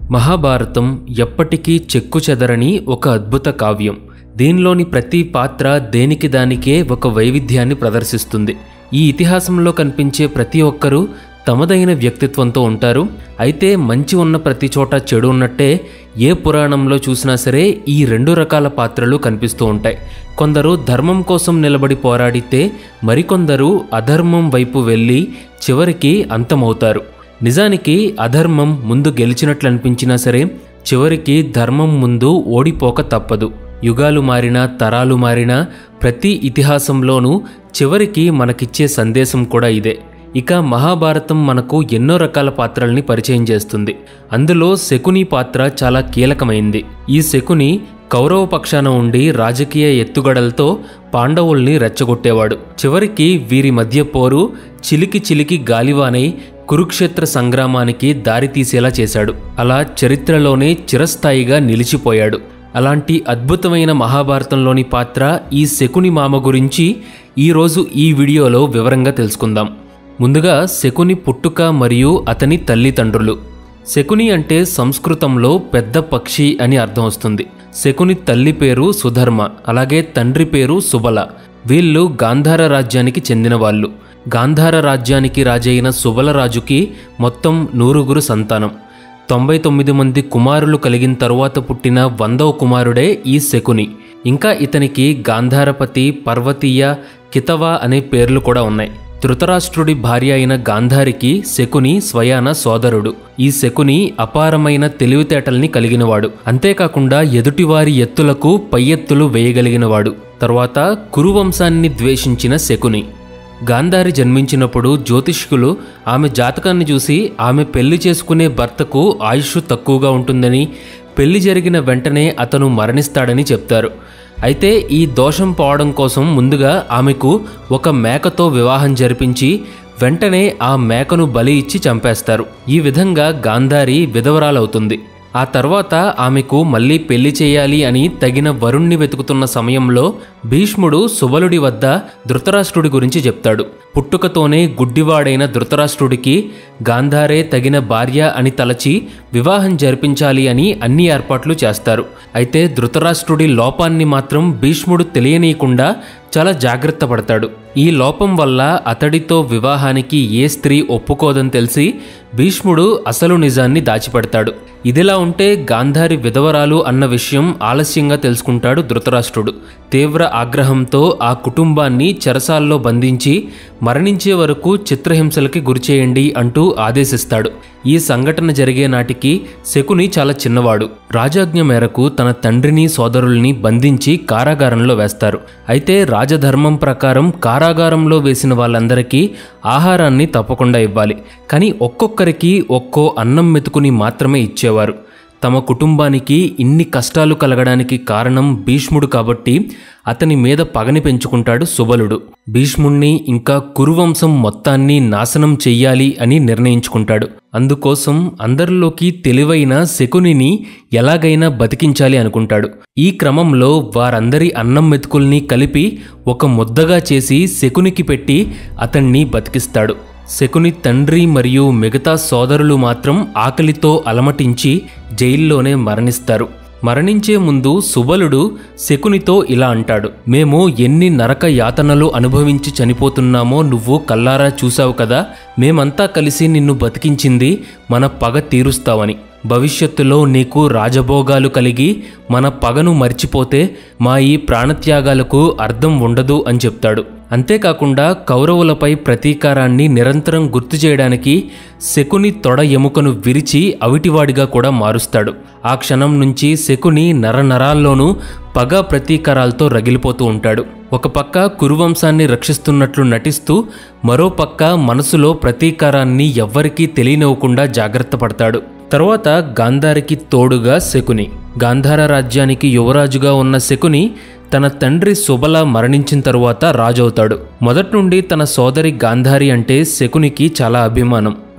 మహాభారతం ఎప్పటికీ చెక్కు చెదరని ఒక అద్భుత కావ్యం దీనిలోని ప్రతి పాత్ర దేనికి దానికే ఒక వైవిధ్యాన్ని ప్రదర్శిస్తుంది ఈ ఇతిహాసంలో కనిపించే ప్రతి ఒక్కరూ తమదైన వ్యక్తిత్వంతో ఉంటారు అయితే మంచి ఉన్న ప్రతి చోట చెడు ఉన్నట్టే ఏ పురాణంలో చూసినా సరే ఈ రెండు రకాల పాత్రలు కనిపిస్తూ ఉంటాయి కొందరు ధర్మం కోసం నిలబడి పోరాడితే మరికొందరు అధర్మం వైపు వెళ్ళి చివరికి అంతమవుతారు నిజానికి అధర్మం ముందు గెలిచినట్లు అనిపించినా సరే చివరికి ధర్మం ముందు ఓడిపోక తప్పదు యుగాలు మారినా తరాలు మారినా ప్రతి ఇతిహాసంలోనూ చివరికి మనకిచ్చే సందేశం కూడా ఇదే ఇక మహాభారతం మనకు ఎన్నో రకాల పాత్రల్ని పరిచయం చేస్తుంది అందులో శకుని పాత్ర చాలా కీలకమైంది ఈ శకుని కౌరవ పక్షాన ఉండి రాజకీయ ఎత్తుగడలతో పాండవుల్ని రెచ్చగొట్టేవాడు చివరికి వీరి మధ్య పోరు చిలికి చిలికి గాలివానై కురుక్షేత్ర సంగ్రామానికి దారితీసేలా చేశాడు అలా చరిత్రలోనే చిరస్థాయిగా నిలిచిపోయాడు అలాంటి అద్భుతమైన మహాభారతంలోని పాత్ర ఈ శకుని మామ గురించి ఈరోజు ఈ వీడియోలో వివరంగా తెలుసుకుందాం ముందుగా శకుని పుట్టుక మరియు అతని తల్లిదండ్రులు శకుని అంటే సంస్కృతంలో పెద్ద పక్షి అని అర్థం వస్తుంది శకుని తల్లి పేరు సుధర్మ అలాగే తండ్రి పేరు సుబల వీళ్ళు గాంధార రాజ్యానికి చెందిన వాళ్ళు గాంధార రాజ్యానికి రాజైన సుబల రాజుకి మొత్తం నూరుగురు సంతానం తొంభై తొమ్మిది మంది కుమారులు కలిగిన తరువాత పుట్టిన వందవ కుమారుడే ఈ శకుని ఇంకా ఇతనికి గాంధారపతి పర్వతీయ కితవా అనే పేర్లు కూడా ఉన్నాయి ధృతరాష్ట్రుడి భార్య అయిన గాంధారికి శకుని స్వయాన సోదరుడు ఈ శకుని అపారమైన తెలివితేటల్ని కలిగినవాడు అంతేకాకుండా ఎదుటివారి ఎత్తులకు పై ఎత్తులు వేయగలిగినవాడు తర్వాత కురువంశాన్ని ద్వేషించిన శకుని గాంధారి జన్మించినప్పుడు జ్యోతిష్కులు ఆమె జాతకాన్ని చూసి ఆమె పెళ్లి చేసుకునే భర్తకు ఆయుష్ తక్కువగా ఉంటుందని పెళ్లి జరిగిన వెంటనే అతను మరణిస్తాడని చెప్తారు అయితే ఈ దోషం పోవడం కోసం ముందుగా ఆమెకు ఒక మేకతో వివాహం జరిపించి వెంటనే ఆ మేకను బలి ఇచ్చి చంపేస్తారు ఈ విధంగా గాంధారి విధవరాలవుతుంది ఆ తర్వాత ఆమెకు మళ్ళీ పెళ్లి చేయాలి అని తగిన వరుణ్ణి వెతుకుతున్న సమయంలో భీష్ముడు సుబలుడి వద్ద ధృతరాష్ట్రుడి గురించి చెప్తాడు పుట్టుకతోనే గుడ్డివాడైన ధృతరాష్ట్రుడికి గాంధారే తగిన భార్య అని తలచి వివాహం జరిపించాలి అని అన్ని ఏర్పాట్లు చేస్తారు అయితే ధృతరాష్ట్రుడి లోపాన్ని మాత్రం భీష్ముడు తెలియనీయకుండా చాలా జాగ్రత్త పడతాడు ఈ లోపం వల్ల అతడితో వివాహానికి ఏ స్త్రీ ఒప్పుకోదని తెలిసి భీష్ముడు అసలు నిజాన్ని దాచిపెడతాడు ఇదిలా ఉంటే గాంధారి విధవరాలు అన్న విషయం ఆలస్యంగా తెలుసుకుంటాడు ధృతరాష్ట్రుడు తీవ్ర ఆగ్రహంతో ఆ కుటుంబాన్ని చెరసాల్లో బంధించి మరణించే వరకు చిత్రహింసలకి గురిచేయండి అంటూ ఆదేశిస్తాడు ఈ సంఘటన జరిగే నాటికి శకుని చాలా చిన్నవాడు రాజాజ్ఞ మేరకు తన తండ్రిని సోదరుల్ని బంధించి కారాగారంలో వేస్తారు అయితే రాజధర్మం ప్రకారం కారాగారంలో వేసిన వాళ్ళందరికీ ఆహారాన్ని తప్పకుండా ఇవ్వాలి కానీ ఒక్కొక్కరికి ఒక్కో అన్నం మెతుకుని మాత్రమే ఇచ్చేవారు తమ కుటుంబానికి ఇన్ని కష్టాలు కలగడానికి కారణం భీష్ముడు కాబట్టి అతని మీద పగని పెంచుకుంటాడు సుబలుడు భీష్ముణ్ణి ఇంకా కురువంశం మొత్తాన్ని నాశనం చెయ్యాలి అని నిర్ణయించుకుంటాడు అందుకోసం అందరిలోకి తెలివైన శకునిని ఎలాగైనా బతికించాలి అనుకుంటాడు ఈ క్రమంలో వారందరి అన్నం మెతుకుల్ని కలిపి ఒక ముద్దగా చేసి శకునికి పెట్టి అతన్ని బతికిస్తాడు శకుని తండ్రి మరియు మిగతా సోదరులు మాత్రం ఆకలితో అలమటించి జైల్లోనే మరణిస్తారు మరణించే ముందు సుబలుడు శకునితో ఇలా అంటాడు మేము ఎన్ని నరక యాతనలు అనుభవించి చనిపోతున్నామో నువ్వు కల్లారా చూశావు కదా మేమంతా కలిసి నిన్ను బతికించింది మన పగ తీరుస్తావని భవిష్యత్తులో నీకు రాజభోగాలు కలిగి మన పగను మర్చిపోతే మా ఈ ప్రాణత్యాగాలకు అర్థం ఉండదు అని చెప్తాడు అంతేకాకుండా కౌరవులపై ప్రతీకారాన్ని నిరంతరం గుర్తు చేయడానికి శకుని తొడ ఎముకను విరిచి అవిటివాడిగా కూడా మారుస్తాడు ఆ క్షణం నుంచి శకుని నరనరాల్లోనూ పగ ప్రతీకారాలతో రగిలిపోతూ ఉంటాడు ఒక పక్క కురువంశాన్ని రక్షిస్తున్నట్లు నటిస్తూ మరో పక్క మనసులో ప్రతీకారాన్ని ఎవ్వరికీ తెలియనివ్వకుండా జాగ్రత్త పడతాడు తర్వాత గాంధారికి తోడుగా శకుని గాంధార రాజ్యానికి యువరాజుగా ఉన్న శకుని తన తండ్రి సుబల మరణించిన తరువాత రాజవుతాడు మొదటి నుండి తన సోదరి గాంధారి అంటే శకునికి చాలా అభిమానం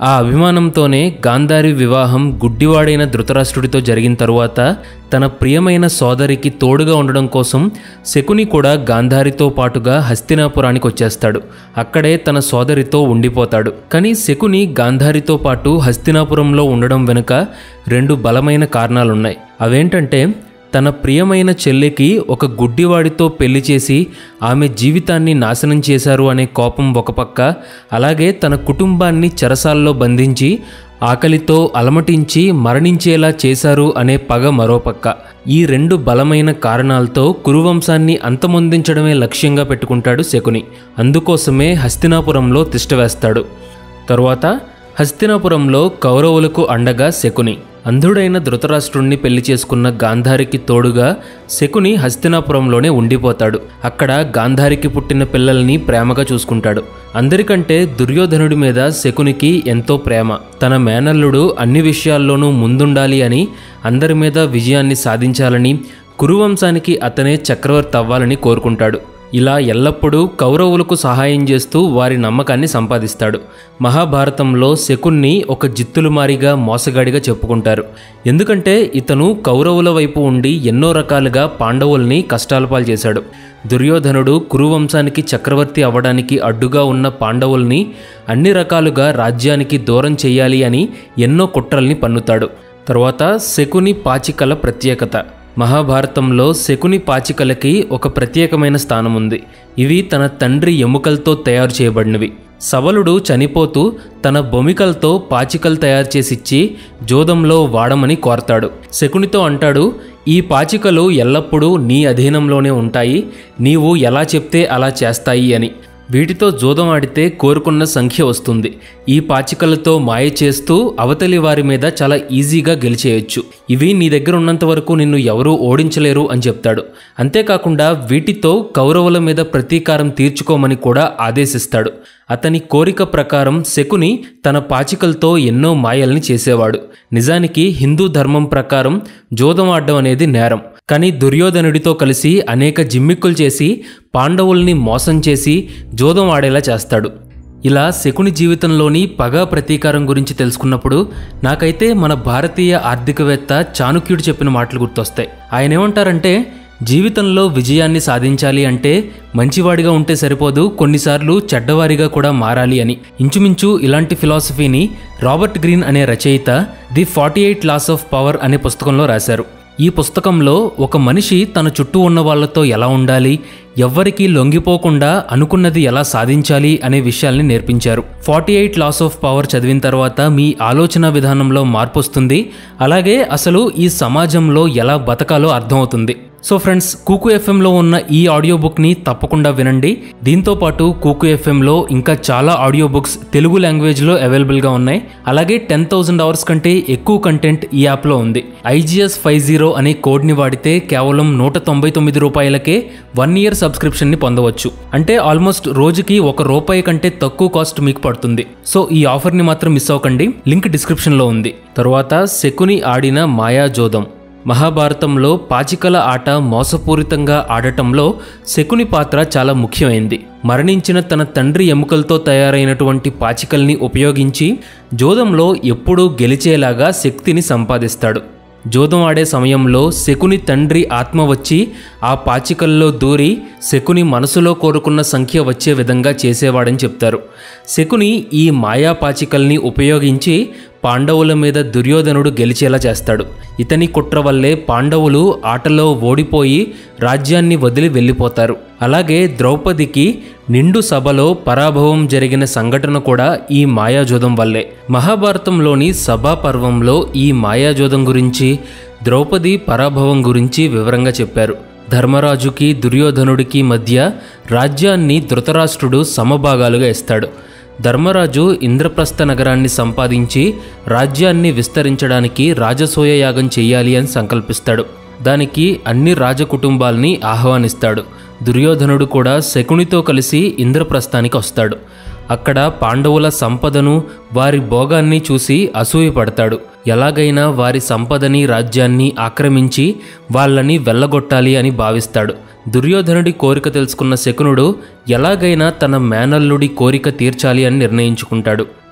ఆ అభిమానంతోనే గాంధారి వివాహం గుడ్డివాడైన ధృతరాష్ట్రుడితో జరిగిన తరువాత తన ప్రియమైన సోదరికి తోడుగా ఉండడం కోసం శకుని కూడా గాంధారితో పాటుగా హస్తినాపురానికి వచ్చేస్తాడు అక్కడే తన సోదరితో ఉండిపోతాడు కానీ శకుని గాంధారితో పాటు హస్తినాపురంలో ఉండడం వెనుక రెండు బలమైన కారణాలున్నాయి అవేంటంటే తన ప్రియమైన చెల్లికి ఒక గుడ్డివాడితో పెళ్లి చేసి ఆమె జీవితాన్ని నాశనం చేశారు అనే కోపం ఒక పక్క అలాగే తన కుటుంబాన్ని చెరసాల్లో బంధించి ఆకలితో అలమటించి మరణించేలా చేశారు అనే పగ మరోపక్క ఈ రెండు బలమైన కారణాలతో కురువంశాన్ని అంతమొందించడమే లక్ష్యంగా పెట్టుకుంటాడు శకుని అందుకోసమే హస్తినాపురంలో తిష్టవేస్తాడు తరువాత హస్తినాపురంలో కౌరవులకు అండగా శకుని అంధుడైన ధృతరాష్ట్రుణ్ణి పెళ్లి చేసుకున్న గాంధారికి తోడుగా శకుని హస్తినాపురంలోనే ఉండిపోతాడు అక్కడ గాంధారికి పుట్టిన పిల్లల్ని ప్రేమగా చూసుకుంటాడు అందరికంటే దుర్యోధనుడి మీద శకునికి ఎంతో ప్రేమ తన మేనల్లుడు అన్ని విషయాల్లోనూ ముందుండాలి అని అందరి మీద విజయాన్ని సాధించాలని కురువంశానికి అతనే చక్రవర్తి అవ్వాలని కోరుకుంటాడు ఇలా ఎల్లప్పుడూ కౌరవులకు సహాయం చేస్తూ వారి నమ్మకాన్ని సంపాదిస్తాడు మహాభారతంలో శకున్ని ఒక జిత్తులుమారిగా మోసగాడిగా చెప్పుకుంటారు ఎందుకంటే ఇతను కౌరవుల వైపు ఉండి ఎన్నో రకాలుగా పాండవుల్ని కష్టాల పాలు చేశాడు దుర్యోధనుడు కురువంశానికి చక్రవర్తి అవ్వడానికి అడ్డుగా ఉన్న పాండవుల్ని అన్ని రకాలుగా రాజ్యానికి దూరం చేయాలి అని ఎన్నో కుట్రల్ని పన్నుతాడు తర్వాత శకుని పాచికల ప్రత్యేకత మహాభారతంలో శకుని పాచికలకి ఒక ప్రత్యేకమైన స్థానం ఉంది ఇవి తన తండ్రి ఎముకలతో తయారు చేయబడినవి సవలుడు చనిపోతూ తన బొమికలతో పాచికలు తయారు చేసిచ్చి జోదంలో వాడమని కోరతాడు శకునితో అంటాడు ఈ పాచికలు ఎల్లప్పుడూ నీ అధీనంలోనే ఉంటాయి నీవు ఎలా చెప్తే అలా చేస్తాయి అని వీటితో జూదం ఆడితే కోరుకున్న సంఖ్య వస్తుంది ఈ పాచికలతో మాయ చేస్తూ అవతలి వారి మీద చాలా ఈజీగా గెలిచేయొచ్చు ఇవి నీ దగ్గర ఉన్నంత వరకు నిన్ను ఎవరూ ఓడించలేరు అని చెప్తాడు అంతేకాకుండా వీటితో కౌరవుల మీద ప్రతీకారం తీర్చుకోమని కూడా ఆదేశిస్తాడు అతని కోరిక ప్రకారం శకుని తన పాచికలతో ఎన్నో మాయల్ని చేసేవాడు నిజానికి హిందూ ధర్మం ప్రకారం జోదం ఆడడం అనేది నేరం కానీ దుర్యోధనుడితో కలిసి అనేక జిమ్మిక్కులు చేసి పాండవుల్ని మోసం చేసి జోదం ఆడేలా చేస్తాడు ఇలా శకుని జీవితంలోని పగ ప్రతీకారం గురించి తెలుసుకున్నప్పుడు నాకైతే మన భారతీయ ఆర్థికవేత్త చాణుక్యుడు చెప్పిన మాటలు గుర్తొస్తాయి ఆయన ఏమంటారంటే జీవితంలో విజయాన్ని సాధించాలి అంటే మంచివాడిగా ఉంటే సరిపోదు కొన్నిసార్లు చెడ్డవారిగా కూడా మారాలి అని ఇంచుమించు ఇలాంటి ఫిలాసఫీని రాబర్ట్ గ్రీన్ అనే రచయిత the forty eight laws of power అనే పుస్తకంలో రాశారు ఈ పుస్తకంలో ఒక మనిషి తన చుట్టూ ఉన్న వాళ్ళతో ఎలా ఉండాలి ఎవ్వరికీ లొంగిపోకుండా అనుకున్నది ఎలా సాధించాలి అనే విషయాల్ని నేర్పించారు forty eight laws of power చదివిన తర్వాత మీ ఆలోచన విధానంలో మార్పు వస్తుంది అలాగే అసలు ఈ సమాజంలో ఎలా బతకాలో అర్థమవుతుంది సో ఫ్రెండ్స్ కూకు ఎఫ్ఎంలో ఉన్న ఈ ఆడియో బుక్ని తప్పకుండా వినండి దీంతో పాటు కూకు ఎఫ్ఎంలో ఇంకా చాలా ఆడియో బుక్స్ తెలుగు లాంగ్వేజ్లో అవైలబుల్గా ఉన్నాయి అలాగే టెన్ థౌసండ్ అవర్స్ కంటే ఎక్కువ కంటెంట్ ఈ యాప్లో ఉంది ఐజిఎస్ ఫైవ్ జీరో అనే కోడ్ని వాడితే కేవలం నూట తొంభై తొమ్మిది రూపాయలకే వన్ ఇయర్ సబ్స్క్రిప్షన్ని పొందవచ్చు అంటే ఆల్మోస్ట్ రోజుకి ఒక రూపాయి కంటే తక్కువ కాస్ట్ మీకు పడుతుంది సో ఈ ఆఫర్ని మాత్రం మిస్ అవ్వకండి లింక్ డిస్క్రిప్షన్లో ఉంది తరువాత శకుని ఆడిన మాయాజోదం మహాభారతంలో పాచికల ఆట మోసపూరితంగా ఆడటంలో శకుని పాత్ర చాలా ముఖ్యమైంది మరణించిన తన తండ్రి ఎముకలతో తయారైనటువంటి పాచికల్ని ఉపయోగించి జోదంలో ఎప్పుడూ గెలిచేలాగా శక్తిని సంపాదిస్తాడు జోదం ఆడే సమయంలో శకుని తండ్రి ఆత్మ వచ్చి ఆ పాచికల్లో దూరి శకుని మనసులో కోరుకున్న సంఖ్య వచ్చే విధంగా చేసేవాడని చెప్తారు శకుని ఈ మాయా పాచికల్ని ఉపయోగించి పాండవుల మీద దుర్యోధనుడు గెలిచేలా చేస్తాడు ఇతని కుట్ర వల్లే పాండవులు ఆటలో ఓడిపోయి రాజ్యాన్ని వదిలి వెళ్ళిపోతారు అలాగే ద్రౌపదికి నిండు సభలో పరాభవం జరిగిన సంఘటన కూడా ఈ మాయాజోదం వల్లే మహాభారతంలోని సభా పర్వంలో ఈ మాయాజోదం గురించి ద్రౌపది పరాభవం గురించి వివరంగా చెప్పారు ధర్మరాజుకి దుర్యోధనుడికి మధ్య రాజ్యాన్ని ధృతరాష్ట్రుడు సమభాగాలుగా ఇస్తాడు ధర్మరాజు ఇంద్రప్రస్థ నగరాన్ని సంపాదించి రాజ్యాన్ని విస్తరించడానికి రాజసూయ యాగం చెయ్యాలి అని సంకల్పిస్తాడు దానికి అన్ని రాజకుటుంబాల్ని ఆహ్వానిస్తాడు దుర్యోధనుడు కూడా శకునితో కలిసి ఇంద్రప్రస్థానికి వస్తాడు అక్కడ పాండవుల సంపదను వారి భోగాన్ని చూసి అసూయపడతాడు ఎలాగైనా వారి సంపదని రాజ్యాన్ని ఆక్రమించి వాళ్ళని వెళ్ళగొట్టాలి అని భావిస్తాడు దుర్యోధనుడి కోరిక తెలుసుకున్న శకునుడు ఎలాగైనా తన మేనల్లుడి కోరిక తీర్చాలి అని నిర్ణయించుకుంటాడు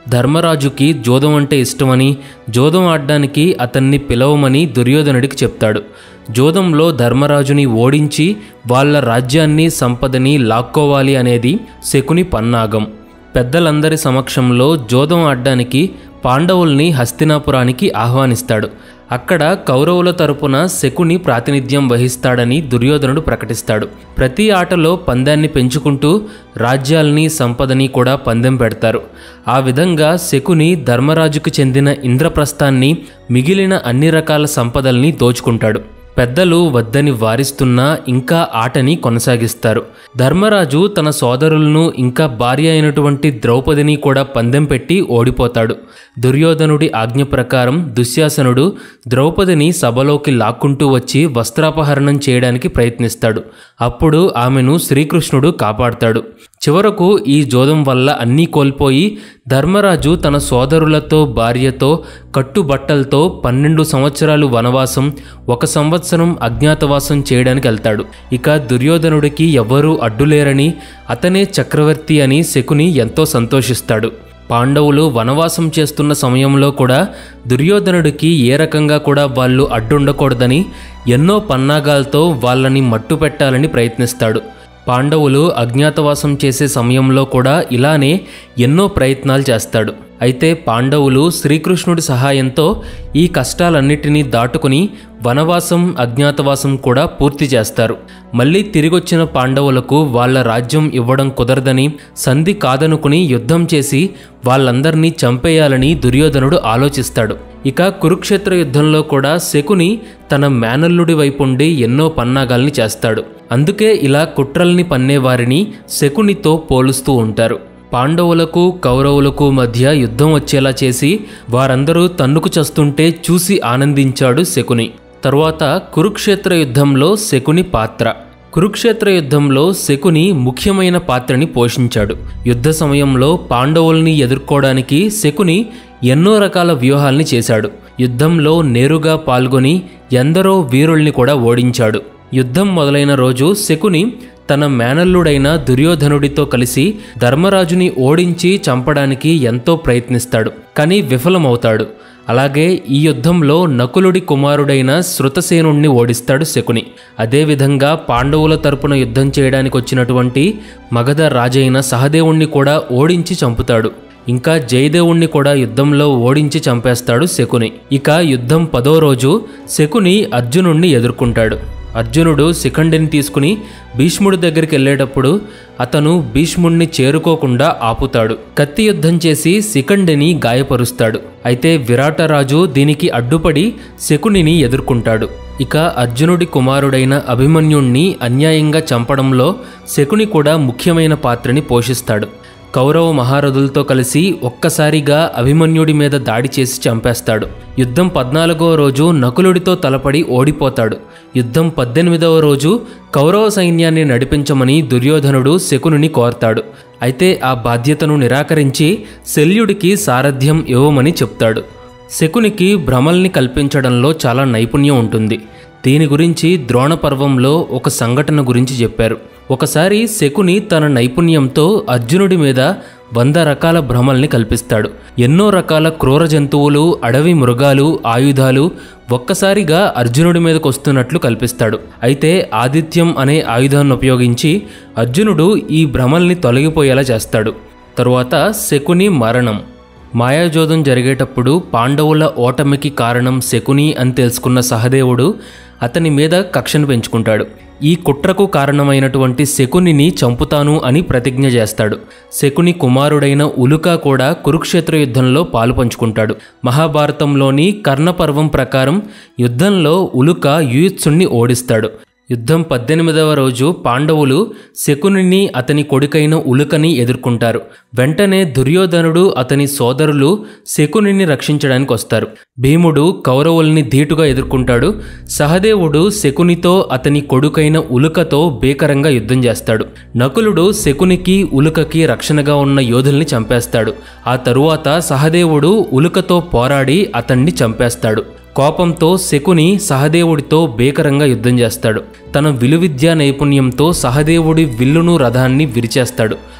ధర్మరాజుకి జోదం అంటే ఇష్టమని జోదం ఆడడానికి అతన్ని పిలవమని దుర్యోధనుడికి చెప్తాడు జోదంలో ధర్మరాజుని ఓడించి వాళ్ళ రాజ్యాన్ని సంపదని లాక్కోవాలి అనేది శకుని పన్నాగం పెద్దలందరి సమక్షంలో జోదం ఆడడానికి పాండవుల్ని హస్తినాపురానికి ఆహ్వానిస్తాడు అక్కడ కౌరవుల తరపున శకుని ప్రాతినిధ్యం వహిస్తాడని దుర్యోధనుడు ప్రకటిస్తాడు ప్రతి ఆటలో పందాన్ని పెంచుకుంటూ రాజ్యాల్ని సంపదని కూడా పందెం పెడతారు ఆ విధంగా శకుని ధర్మరాజుకు చెందిన ఇంద్రప్రస్థాన్ని మిగిలిన అన్ని రకాల సంపదల్ని దోచుకుంటాడు పెద్దలు వద్దని వారిస్తున్నా ఇంకా ఆటని కొనసాగిస్తారు ధర్మరాజు తన సోదరులను ఇంకా భార్య అయినటువంటి ద్రౌపదిని కూడా పందెం పెట్టి ఓడిపోతాడు దుర్యోధనుడి ఆజ్ఞ ప్రకారం దుశ్శాసనుడు ద్రౌపదిని సభలోకి లాక్కుంటూ వచ్చి వస్త్రాపహరణం చేయడానికి ప్రయత్నిస్తాడు అప్పుడు ఆమెను శ్రీకృష్ణుడు కాపాడతాడు చివరకు ఈ జోదం వల్ల అన్నీ కోల్పోయి ధర్మరాజు తన సోదరులతో భార్యతో కట్టుబట్టలతో పన్నెండు సంవత్సరాలు వనవాసం ఒక సంవత్సరం అజ్ఞాతవాసం చేయడానికి వెళ్తాడు ఇక దుర్యోధనుడికి ఎవ్వరూ అడ్డులేరని అతనే చక్రవర్తి అని శకుని ఎంతో సంతోషిస్తాడు పాండవులు వనవాసం చేస్తున్న సమయంలో కూడా దుర్యోధనుడికి ఏ రకంగా కూడా వాళ్ళు అడ్డుండకూడదని ఎన్నో పన్నాగాలతో వాళ్ళని మట్టు పెట్టాలని ప్రయత్నిస్తాడు పాండవులు అజ్ఞాతవాసం చేసే సమయంలో కూడా ఇలానే ఎన్నో ప్రయత్నాలు చేస్తాడు అయితే పాండవులు శ్రీకృష్ణుడి సహాయంతో ఈ కష్టాలన్నిటినీ దాటుకుని వనవాసం అజ్ఞాతవాసం కూడా పూర్తి చేస్తారు మళ్ళీ తిరిగొచ్చిన పాండవులకు వాళ్ళ రాజ్యం ఇవ్వడం కుదరదని సంధి కాదనుకుని యుద్ధం చేసి వాళ్ళందరినీ చంపేయాలని దుర్యోధనుడు ఆలోచిస్తాడు ఇక కురుక్షేత్ర యుద్ధంలో కూడా శకుని తన మేనల్లుడి వైపుండి ఎన్నో పన్నాగాల్ని చేస్తాడు అందుకే ఇలా కుట్రల్ని పన్నేవారిని శకునితో పోలుస్తూ ఉంటారు పాండవులకు కౌరవులకు మధ్య యుద్ధం వచ్చేలా చేసి వారందరూ తన్నుకు చస్తుంటే చూసి ఆనందించాడు శకుని తరువాత కురుక్షేత్ర యుద్ధంలో శకుని పాత్ర కురుక్షేత్ర యుద్ధంలో శకుని ముఖ్యమైన పాత్రని పోషించాడు యుద్ధ సమయంలో పాండవుల్ని ఎదుర్కోవడానికి శకుని ఎన్నో రకాల వ్యూహాల్ని చేశాడు యుద్ధంలో నేరుగా పాల్గొని ఎందరో వీరుల్ని కూడా ఓడించాడు యుద్ధం మొదలైన రోజు శకుని తన మేనల్లుడైన దుర్యోధనుడితో కలిసి ధర్మరాజుని ఓడించి చంపడానికి ఎంతో ప్రయత్నిస్తాడు కానీ విఫలమవుతాడు అలాగే ఈ యుద్ధంలో నకులుడి కుమారుడైన శృతసేనుణ్ణి ఓడిస్తాడు శకుని అదేవిధంగా పాండవుల తరపున యుద్ధం చేయడానికి వచ్చినటువంటి మగధ రాజైన సహదేవుణ్ణి కూడా ఓడించి చంపుతాడు ఇంకా జయదేవుణ్ణి కూడా యుద్ధంలో ఓడించి చంపేస్తాడు శకుని ఇక యుద్ధం పదో రోజు శకుని అర్జునుణ్ణి ఎదుర్కొంటాడు అర్జునుడు శిఖండిని తీసుకుని భీష్ముడి దగ్గరికి వెళ్ళేటప్పుడు అతను భీష్ముడిని చేరుకోకుండా ఆపుతాడు కత్తి యుద్ధం చేసి శిఖండిని గాయపరుస్తాడు అయితే విరాటరాజు దీనికి అడ్డుపడి శకునిని ఎదుర్కొంటాడు ఇక అర్జునుడి కుమారుడైన అభిమన్యుణ్ణి అన్యాయంగా చంపడంలో శకుని కూడా ముఖ్యమైన పాత్రని పోషిస్తాడు కౌరవ మహారథులతో కలిసి ఒక్కసారిగా అభిమన్యుడి మీద దాడి చేసి చంపేస్తాడు యుద్ధం పద్నాలుగో రోజు నకులుడితో తలపడి ఓడిపోతాడు యుద్ధం పద్దెనిమిదవ రోజు కౌరవ సైన్యాన్ని నడిపించమని దుర్యోధనుడు శకునుని కోరతాడు అయితే ఆ బాధ్యతను నిరాకరించి శల్యుడికి సారథ్యం ఇవ్వమని చెప్తాడు శకునికి భ్రమల్ని కల్పించడంలో చాలా నైపుణ్యం ఉంటుంది దీని గురించి ద్రోణ పర్వంలో ఒక సంఘటన గురించి చెప్పారు ఒకసారి శకుని తన నైపుణ్యంతో అర్జునుడి మీద వంద రకాల భ్రమల్ని కల్పిస్తాడు ఎన్నో రకాల క్రూర జంతువులు అడవి మృగాలు ఆయుధాలు ఒక్కసారిగా అర్జునుడి మీదకు వస్తున్నట్లు కల్పిస్తాడు అయితే ఆదిత్యం అనే ఆయుధాన్ని ఉపయోగించి అర్జునుడు ఈ భ్రమల్ని తొలగిపోయేలా చేస్తాడు తరువాత శకుని మరణం మాయాజోదం జరిగేటప్పుడు పాండవుల ఓటమికి కారణం శకుని అని తెలుసుకున్న సహదేవుడు అతని మీద కక్షను పెంచుకుంటాడు ఈ కుట్రకు కారణమైనటువంటి శకునిని చంపుతాను అని ప్రతిజ్ఞ చేస్తాడు శకుని కుమారుడైన ఉలుక కూడా కురుక్షేత్ర యుద్ధంలో పాలు పంచుకుంటాడు మహాభారతంలోని కర్ణపర్వం ప్రకారం యుద్ధంలో ఉలుక యుయుత్సుణ్ణి ఓడిస్తాడు యుద్ధం పద్దెనిమిదవ రోజు పాండవులు శకునిని అతని కొడుకైన ఉలుకని ఎదుర్కొంటారు వెంటనే దుర్యోధనుడు అతని సోదరులు శకునిని రక్షించడానికి వస్తారు భీముడు కౌరవుల్ని ధీటుగా ఎదుర్కొంటాడు సహదేవుడు శకునితో అతని కొడుకైన ఉలుకతో భీకరంగా యుద్ధం చేస్తాడు నకులుడు శకునికి ఉలుకకి రక్షణగా ఉన్న యోధుల్ని చంపేస్తాడు ఆ తరువాత సహదేవుడు ఉలుకతో పోరాడి అతన్ని చంపేస్తాడు కోపంతో శకుని సహదేవుడితో భీకరంగా యుద్ధం చేస్తాడు తన విలువిద్యా నైపుణ్యంతో సహదేవుడి విల్లును రథాన్ని విరిచేస్తాడు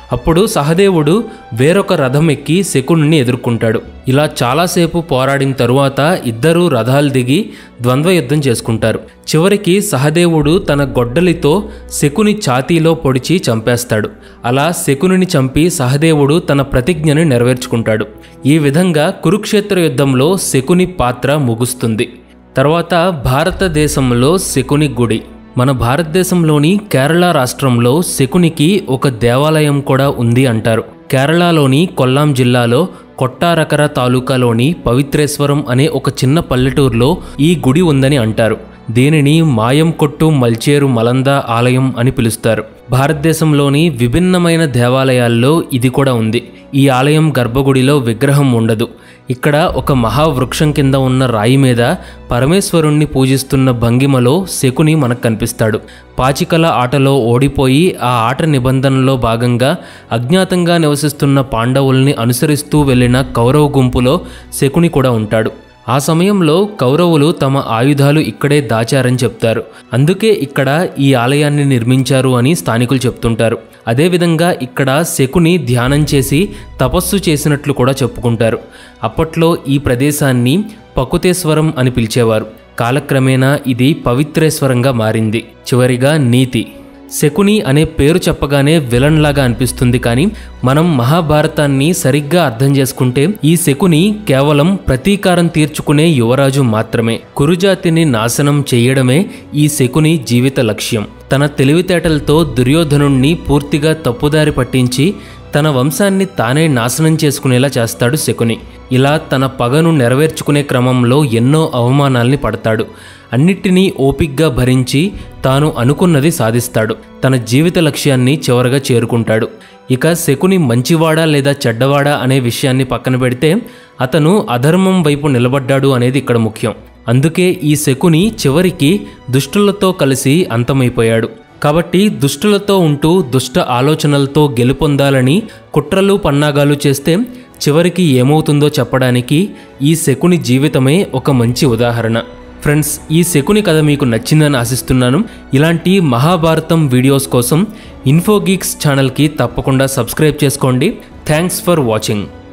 అప్పుడు సహదేవుడు వేరొక రథం ఎక్కి శకుని ఎదుర్కొంటాడు ఇలా చాలాసేపు పోరాడిన తరువాత ఇద్దరూ రథాలు దిగి ద్వంద్వ యుద్ధం చేసుకుంటారు చివరికి సహదేవుడు తన గొడ్డలితో శకుని ఛాతీలో పొడిచి చంపేస్తాడు అలా శకునిని చంపి సహదేవుడు తన ప్రతిజ్ఞను నెరవేర్చుకుంటాడు ఈ విధంగా కురుక్షేత్ర యుద్ధంలో శకుని పాత్ర ముగుస్తుంది తర్వాత భారతదేశంలో శకుని గుడి మన భారతదేశంలోని కేరళ రాష్ట్రంలో శకునికి ఒక దేవాలయం కూడా ఉంది అంటారు కేరళలోని కొల్లాం జిల్లాలో కొట్టారకర తాలూకాలోని పవిత్రేశ్వరం అనే ఒక చిన్న పల్లెటూరులో ఈ గుడి ఉందని అంటారు దీనిని మాయం కొట్టు మల్చేరు మలంద ఆలయం అని పిలుస్తారు భారతదేశంలోని విభిన్నమైన దేవాలయాల్లో ఇది కూడా ఉంది ఈ ఆలయం గర్భగుడిలో విగ్రహం ఉండదు ఇక్కడ ఒక మహావృక్షం కింద ఉన్న రాయి మీద పరమేశ్వరుణ్ణి పూజిస్తున్న భంగిమలో శకుని మనకు కనిపిస్తాడు పాచికల ఆటలో ఓడిపోయి ఆ ఆట నిబంధనలో భాగంగా అజ్ఞాతంగా నివసిస్తున్న పాండవుల్ని అనుసరిస్తూ వెళ్ళిన కౌరవ గుంపులో శకుని కూడా ఉంటాడు ఆ సమయంలో కౌరవులు తమ ఆయుధాలు ఇక్కడే దాచారని చెప్తారు అందుకే ఇక్కడ ఈ ఆలయాన్ని నిర్మించారు అని స్థానికులు చెప్తుంటారు అదేవిధంగా ఇక్కడ శకుని ధ్యానం చేసి తపస్సు చేసినట్లు కూడా చెప్పుకుంటారు అప్పట్లో ఈ ప్రదేశాన్ని పకుతేశ్వరం అని పిలిచేవారు కాలక్రమేణా ఇది పవిత్రేశ్వరంగా మారింది చివరిగా నీతి శకుని అనే పేరు చెప్పగానే విలన్ లాగా అనిపిస్తుంది కానీ మనం మహాభారతాన్ని సరిగ్గా అర్థం చేసుకుంటే ఈ శకుని కేవలం ప్రతీకారం తీర్చుకునే యువరాజు మాత్రమే కురుజాతిని నాశనం చేయడమే ఈ శకుని జీవిత లక్ష్యం తన తెలివితేటలతో దుర్యోధనుణ్ణి పూర్తిగా తప్పుదారి పట్టించి తన వంశాన్ని తానే నాశనం చేసుకునేలా చేస్తాడు శకుని ఇలా తన పగను నెరవేర్చుకునే క్రమంలో ఎన్నో అవమానాల్ని పడతాడు అన్నిటినీ ఓపిగ్గా భరించి తాను అనుకున్నది సాధిస్తాడు తన జీవిత లక్ష్యాన్ని చివరగా చేరుకుంటాడు ఇక శకుని మంచివాడా లేదా చెడ్డవాడా అనే విషయాన్ని పక్కన పెడితే అతను అధర్మం వైపు నిలబడ్డాడు అనేది ఇక్కడ ముఖ్యం అందుకే ఈ శకుని చివరికి దుష్టులతో కలిసి అంతమైపోయాడు కాబట్టి దుష్టులతో ఉంటూ దుష్ట ఆలోచనలతో గెలుపొందాలని కుట్రలు పన్నాగాలు చేస్తే చివరికి ఏమవుతుందో చెప్పడానికి ఈ శకుని జీవితమే ఒక మంచి ఉదాహరణ ఫ్రెండ్స్ ఈ శకుని కథ మీకు నచ్చిందని ఆశిస్తున్నాను ఇలాంటి మహాభారతం వీడియోస్ కోసం ఇన్ఫోగీక్స్ ఛానల్కి తప్పకుండా సబ్స్క్రైబ్ చేసుకోండి థ్యాంక్స్ ఫర్ వాచింగ్